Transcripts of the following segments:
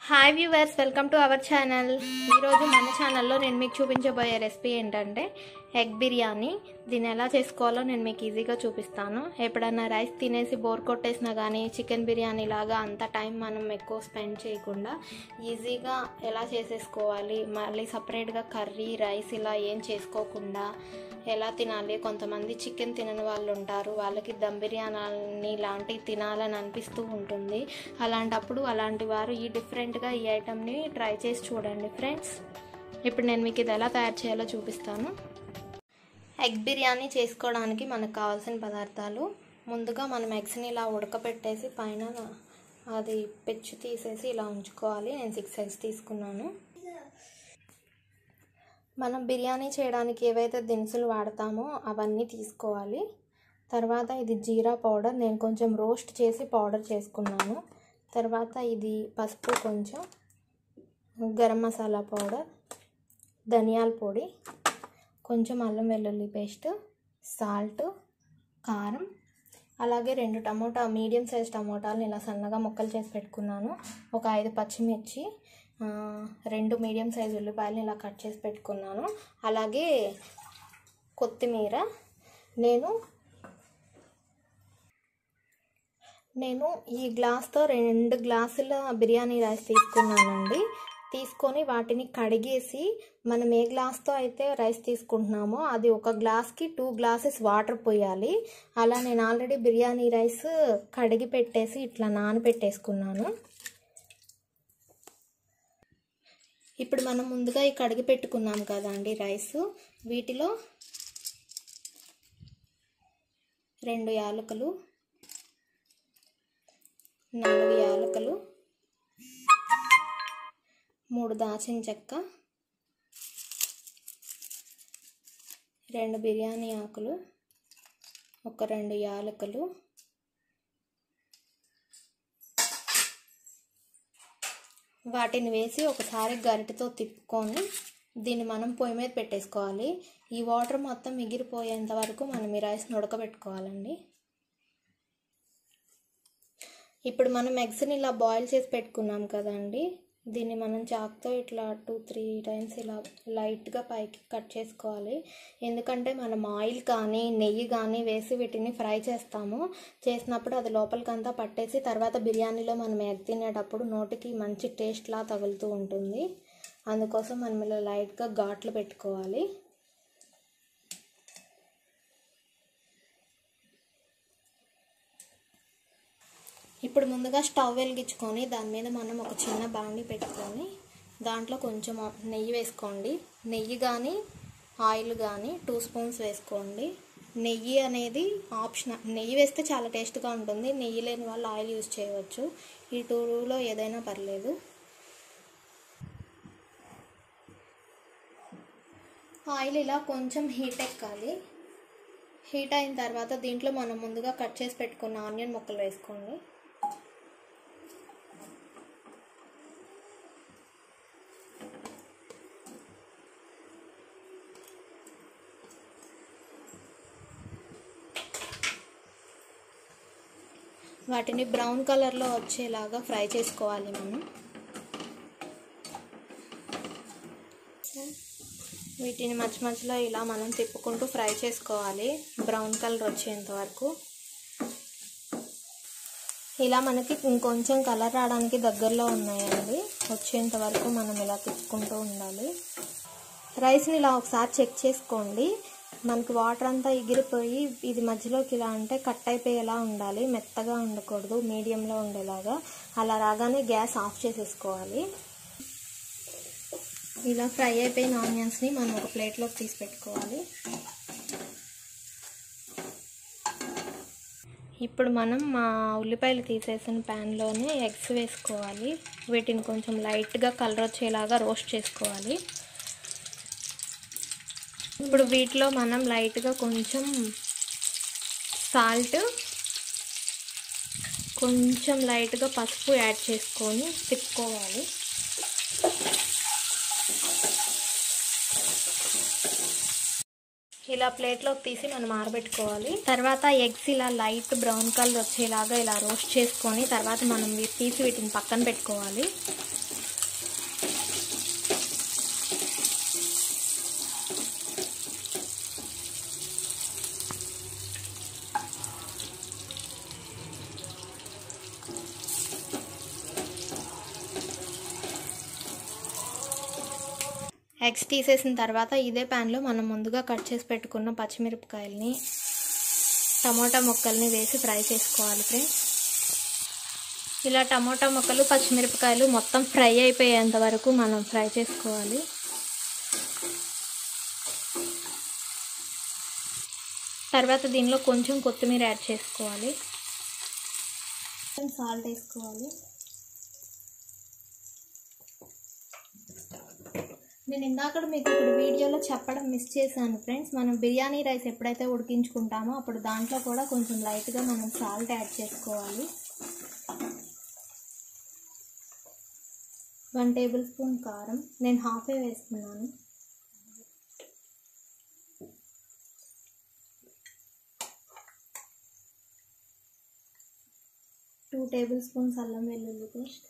hi viewers welcome to our channel ఈరోజు మన ఛానల్లో నేను మీకు చూపించబోయే రెసిపీ ఏంటంటే ఎగ్ బిర్యానీ దీన్ని ఎలా చేసుకోవాలో నేను మీకు ఈజీగా చూపిస్తాను ఎప్పుడన్నా రైస్ తినేసి బోర్ కొట్టేసినా కానీ చికెన్ బిర్యానీ లాగా అంత టైం మనం ఎక్కువ స్పెండ్ చేయకుండా ఈజీగా ఎలా చేసేసుకోవాలి మళ్ళీ సపరేట్గా కర్రీ రైస్ ఇలా ఏం చేసుకోకుండా ఎలా తినాలి కొంతమంది చికెన్ తినని వాళ్ళు ఉంటారు వాళ్ళకి దమ్ బిర్యానీ లాంటివి తినాలని అనిపిస్తూ ఉంటుంది అలాంటప్పుడు అలాంటి వారు ఈ డిఫరెంట్గా ఈ ఐటెంని ట్రై చేసి చూడండి ఫ్రెండ్స్ ఇప్పుడు నేను మీకు ఇది ఎలా తయారు చేయాలో చూపిస్తాను ఎగ్ బిర్యానీ చేసుకోవడానికి మనకు కావాల్సిన పదార్థాలు ముందుగా మనం ఎగ్స్ని ఇలా ఉడకపెట్టేసి పైన అది పెచ్చు తీసేసి ఇలా ఉంచుకోవాలి నేను సిక్స్ ఎగ్స్ తీసుకున్నాను మనం బిర్యానీ చేయడానికి ఏవైతే దినుసులు వాడతామో అవన్నీ తీసుకోవాలి తర్వాత ఇది జీరా పౌడర్ నేను కొంచెం రోస్ట్ చేసి పౌడర్ చేసుకున్నాను తర్వాత ఇది పసుపు కొంచెం గరం మసాలా పౌడర్ ధనియాల పొడి కొంచెం అల్లం వెల్లుల్లి పేస్ట్ సాల్ట్ కారం అలాగే రెండు టమోటా మీడియం సైజ్ టమోటాలను ఇలా సన్నగా ముక్కలు చేసి పెట్టుకున్నాను ఒక ఐదు పచ్చిమిర్చి రెండు మీడియం సైజ్ ఉల్లిపాయలు ఇలా కట్ చేసి పెట్టుకున్నాను అలాగే కొత్తిమీర నేను నేను ఈ గ్లాస్తో రెండు గ్లాసుల బిర్యానీ రైస్ తీసుకున్నానండి తీసుకొని వాటిని కడిగేసి మనం ఏ గ్లాస్తో అయితే రైస్ తీసుకుంటున్నామో అది ఒక గ్లాస్కి టూ గ్లాసెస్ వాటర్ పోయాలి అలా నేను ఆల్రెడీ బిర్యానీ రైస్ కడిగి పెట్టేసి ఇట్లా నానబెట్టేసుకున్నాను ఇప్పుడు మనం ముందుగా ఈ కడిగి పెట్టుకున్నాం కదండి రైస్ వీటిలో రెండు యాలకులు నాలుగు యాలకులు మూడు దాచిన చెక్క రెండు బిర్యానీ ఆకులు ఒక రెండు యాలకులు వాటిని వేసి ఒకసారి గరిటతో తిప్పుకొని దీన్ని మనం పొయ్యి మీద పెట్టేసుకోవాలి ఈ వాటర్ మొత్తం మిగిలిపోయేంత వరకు మనం ఈ రైస్ని ఉడకబెట్టుకోవాలండి ఇప్పుడు మనం ఎగ్స్ని ఇలా బాయిల్ చేసి పెట్టుకున్నాం కదండి దీన్ని మనం చాక్తో ఇట్లా టూ త్రీ టైమ్స్ ఇలా లైట్గా పైకి కట్ చేసుకోవాలి ఎందుకంటే మనం ఆయిల్ కానీ నెయ్యి కానీ వేసి వీటిని ఫ్రై చేస్తాము చేసినప్పుడు అది లోపలికంతా పట్టేసి తర్వాత బిర్యానీలో మనం ఎగ్ తినేటప్పుడు నోటికి మంచి టేస్ట్లా తగులుతూ ఉంటుంది అందుకోసం మనం ఇలా లైట్గా ఘాట్లు పెట్టుకోవాలి ఇప్పుడు ముందుగా స్టవ్ వెలిగించుకొని దాని మీద మనం ఒక చిన్న బాండి పెట్టుకొని దాంట్లో కొంచెం నెయ్యి వేసుకోండి నెయ్యి కానీ ఆయిల్ కానీ టూ స్పూన్స్ వేసుకోండి నెయ్యి అనేది ఆప్షనల్ నెయ్యి వేస్తే చాలా టేస్ట్గా ఉంటుంది నెయ్యి లేని వాళ్ళు ఆయిల్ యూజ్ చేయవచ్చు ఈ టూలో ఏదైనా పర్లేదు ఆయిల్ ఇలా కొంచెం హీట్ ఎక్కాలి హీట్ అయిన తర్వాత దీంట్లో మనం ముందుగా కట్ చేసి పెట్టుకున్న ఆనియన్ ముక్కలు వేసుకోండి వాటిని బ్రౌన్ కలర్లో వచ్చేలాగా ఫ్రై చేసుకోవాలి మనం వీటిని మధ్య మధ్యలో ఇలా మనం తిప్పుకుంటూ ఫ్రై చేసుకోవాలి బ్రౌన్ కలర్ వచ్చేంత వరకు ఇలా మనకి ఇంకొంచెం కలర్ రావడానికి దగ్గరలో ఉన్నాయండి వచ్చేంత వరకు మనం ఇలా తిప్పుకుంటూ ఉండాలి రైస్ని ఇలా ఒకసారి చెక్ చేసుకోండి మనకి వాటర్ అంతా ఎగిరిపోయి ఇది మధ్యలోకి ఇలా అంటే కట్ అయిపోయేలా ఉండాలి మెత్తగా ఉండకూడదు మీడియంలో ఉండేలాగా అలా రాగానే గ్యాస్ ఆఫ్ చేసేసుకోవాలి ఇలా ఫ్రై అయిపోయిన ఆనియన్స్ని మనం ఒక ప్లేట్లోకి తీసి పెట్టుకోవాలి ఇప్పుడు మనం మా ఉల్లిపాయలు తీసేసిన ప్యాన్లోనే ఎగ్స్ వేసుకోవాలి వీటిని కొంచెం లైట్గా కలర్ వచ్చేలాగా రోస్ట్ చేసుకోవాలి ఇప్పుడు వీటిలో మనం లైట్గా కొంచెం సాల్ట్ కొంచెం లైట్గా పసుపు యాడ్ చేసుకొని తిప్పుకోవాలి ఇలా ప్లేట్లోకి తీసి మనం ఆరబెట్టుకోవాలి తర్వాత ఎగ్స్ ఇలా లైట్ బ్రౌన్ కలర్ వచ్చేలాగా ఇలా రోస్ట్ చేసుకొని తర్వాత మనం తీసి వీటిని పక్కన పెట్టుకోవాలి ఎగ్స్ తీసేసిన తర్వాత ఇదే ప్యాన్లో మనం ముందుగా కట్ చేసి పెట్టుకున్న పచ్చిమిరపకాయల్ని టమోటా ముక్కల్ని వేసి ఫ్రై చేసుకోవాలి ఫ్రెండ్స్ ఇలా టమోటా ముక్కలు పచ్చిమిరపకాయలు మొత్తం ఫ్రై అయిపోయేంత వరకు మనం ఫ్రై చేసుకోవాలి తర్వాత దీనిలో కొంచెం కొత్తిమీర యాడ్ చేసుకోవాలి సాల్ట్ వేసుకోవాలి నేను ఇందాక మీకు ఇప్పుడు వీడియోలో చెప్పడం మిస్ చేశాను ఫ్రెండ్స్ మనం బిర్యానీ రైస్ ఎప్పుడైతే ఉడికించుకుంటామో అప్పుడు దాంట్లో కూడా కొంచెం లైట్గా మనం సాల్ట్ యాడ్ చేసుకోవాలి వన్ టేబుల్ స్పూన్ కారం నేను హాఫే వేస్తున్నాను టూ టేబుల్ స్పూన్స్ అల్లం వెల్లుల్లి పేస్ట్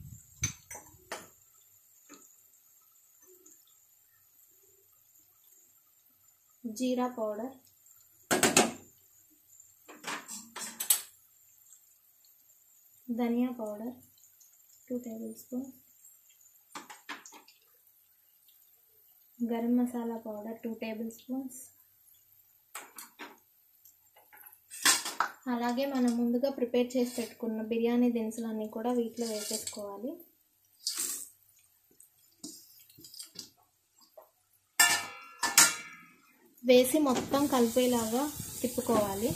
జీరా పౌడర్ ధనియా powder two tablespoon garam masala powder two tablespoons అలాగే మనం ముందుగా ప్రిపేర్ చేసి పెట్టుకున్న బిర్యానీ దినుసులన్నీ కూడా వీటిలో వేసేసుకోవాలి వేసి మొత్తం కలిపేలాగా తిప్పుకోవాలి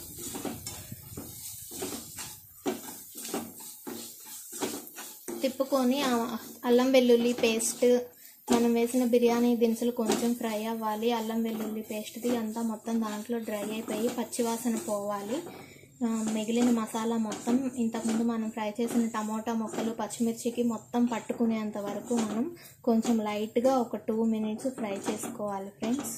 తిప్పుకొని ఆ అల్లం వెల్లుల్లి పేస్ట్ మనం వేసిన బిర్యానీ దినుసులు కొంచెం ఫ్రై అవ్వాలి అల్లం వెల్లుల్లి పేస్ట్ది అంతా మొత్తం దాంట్లో డ్రై అయిపోయి పచ్చివాసన పోవాలి ఆ, మిగిలిన మసాలా మొత్తం ఇంతకుముందు మనం ఫ్రై చేసిన టమోటా ముక్కలు పచ్చిమిర్చికి మొత్తం పట్టుకునేంత వరకు మనం కొంచెం లైట్గా ఒక టూ మినిట్స్ ఫ్రై చేసుకోవాలి ఫ్రెండ్స్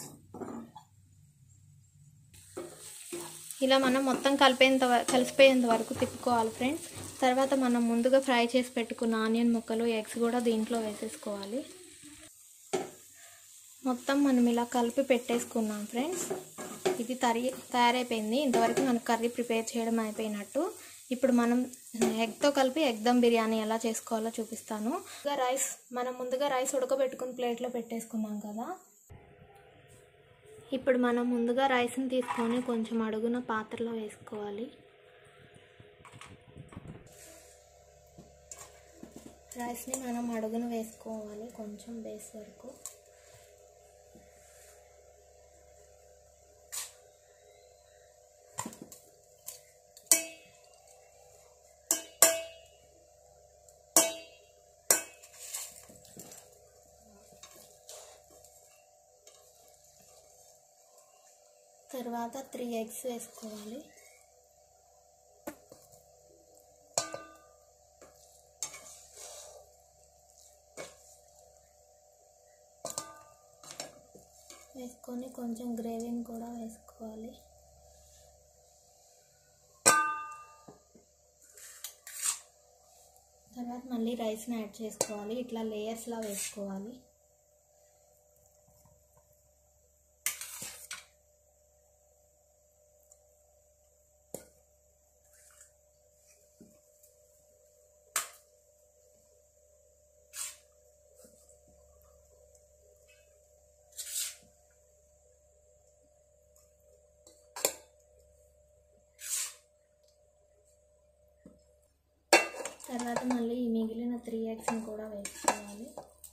ఇలా మనం మొత్తం కలిపేంత వ- కలిసిపోయేంత వరకు తిప్పుకోవాలి ఫ్రెండ్స్ తర్వాత మనం ముందుగా ఫ్రై చేసి పెట్టుకున్న ఆనియన్ ముక్కలు ఎగ్స్ కూడా దీంట్లో వేసేసుకోవాలి మొత్తం మనం ఇలా కలిపి పెట్టేసుకున్నాం ఫ్రెండ్స్ ఇది తరి తయారైపోయింది ఇంతవరకు మనకు కర్రీ ప్రిపేర్ చేయడం అయిపోయినట్టు ఇప్పుడు మనం ఎగ్తో కలిపి ఎగ్ దమ్ బిర్యానీ ఎలా చేసుకోవాలో చూపిస్తాను ముందుగా రైస్ మనం ముందుగా రైస్ ఉడకబెట్టుకుని ప్లేట్లో పెట్టేసుకున్నాం కదా ఇప్పుడు మనం ముందుగా రైస్ని తీసుకొని కొంచెం అడుగున పాత్రలో వేసుకోవాలి రైస్ని మనం అడుగున వేసుకోవాలి కొంచెం బేస్ వరకు తర్వాత త్రీ ఎగ్స్ వేసుకోవాలి వేసుకొని కొంచెం గ్రేవీని కూడా వేసుకోవాలి తర్వాత మళ్ళీ రైస్ని యాడ్ చేసుకోవాలి ఇట్లా లేయర్స్లా వేసుకోవాలి తర్వాత మళ్ళీ ఈ మిగిలిన త్రీ ఎగ్స్ని కూడా వేసుకోవాలి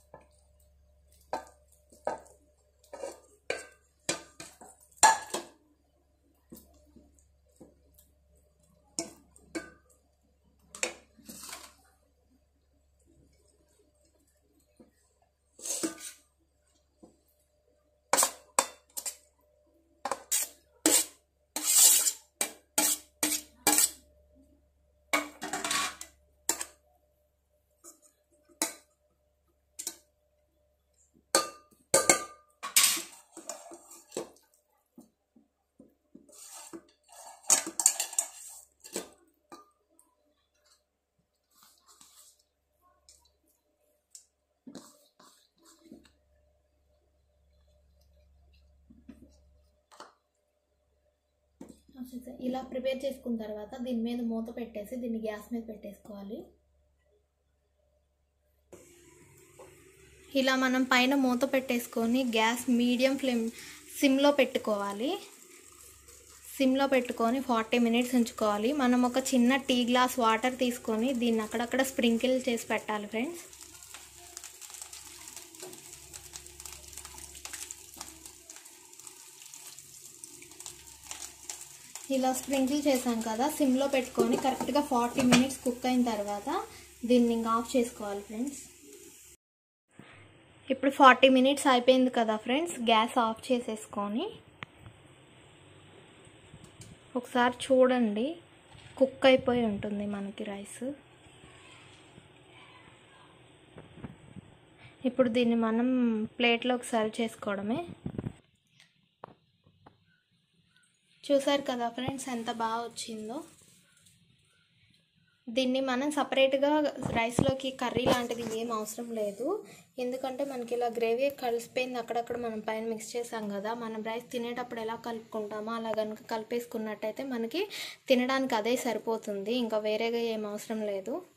ఇలా ప్రిపేర్ చేసుకున్న తర్వాత దీని మీద మూత పెట్టేసి దీన్ని గ్యాస్ మీద పెట్టేసుకోవాలి ఇలా మనం పైన మూత పెట్టేసుకొని గ్యాస్ మీడియం ఫ్లేమ్ సిమ్లో పెట్టుకోవాలి సిమ్లో పెట్టుకొని ఫార్టీ మినిట్స్ ఉంచుకోవాలి మనం ఒక చిన్న టీ గ్లాస్ వాటర్ తీసుకొని దీన్ని అక్కడక్కడ స్ప్రింకిల్ చేసి పెట్టాలి ఫ్రెండ్స్ ఇలా స్ప్రింకిల్ చేసాం కదా సిమ్లో పెట్టుకొని కరెక్ట్గా ఫార్టీ మినిట్స్ కుక్ అయిన తర్వాత దీన్ని ఇంకా ఆఫ్ చేసుకోవాలి ఫ్రెండ్స్ ఇప్పుడు ఫార్టీ మినిట్స్ అయిపోయింది కదా ఫ్రెండ్స్ గ్యాస్ ఆఫ్ చేసేసుకొని ఒకసారి చూడండి కుక్ అయిపోయి ఉంటుంది మనకి రైస్ ఇప్పుడు దీన్ని మనం ప్లేట్లోకి సర్వ్ చేసుకోవడమే చూసారు కదా ఫ్రెండ్స్ ఎంత బాగా వచ్చిందో దీన్ని మనం సపరేట్గా రైస్లోకి కర్రీ లాంటిది ఏం అవసరం లేదు ఎందుకంటే మనకి ఇలా గ్రేవీ కలిసిపోయింది అక్కడక్కడ మనం పైన మిక్స్ చేసాం కదా మనం రైస్ తినేటప్పుడు ఎలా కలుపుకుంటామో అలా కనుక కలిపేసుకున్నట్టయితే మనకి తినడానికి అదే సరిపోతుంది ఇంకా వేరేగా ఏం అవసరం లేదు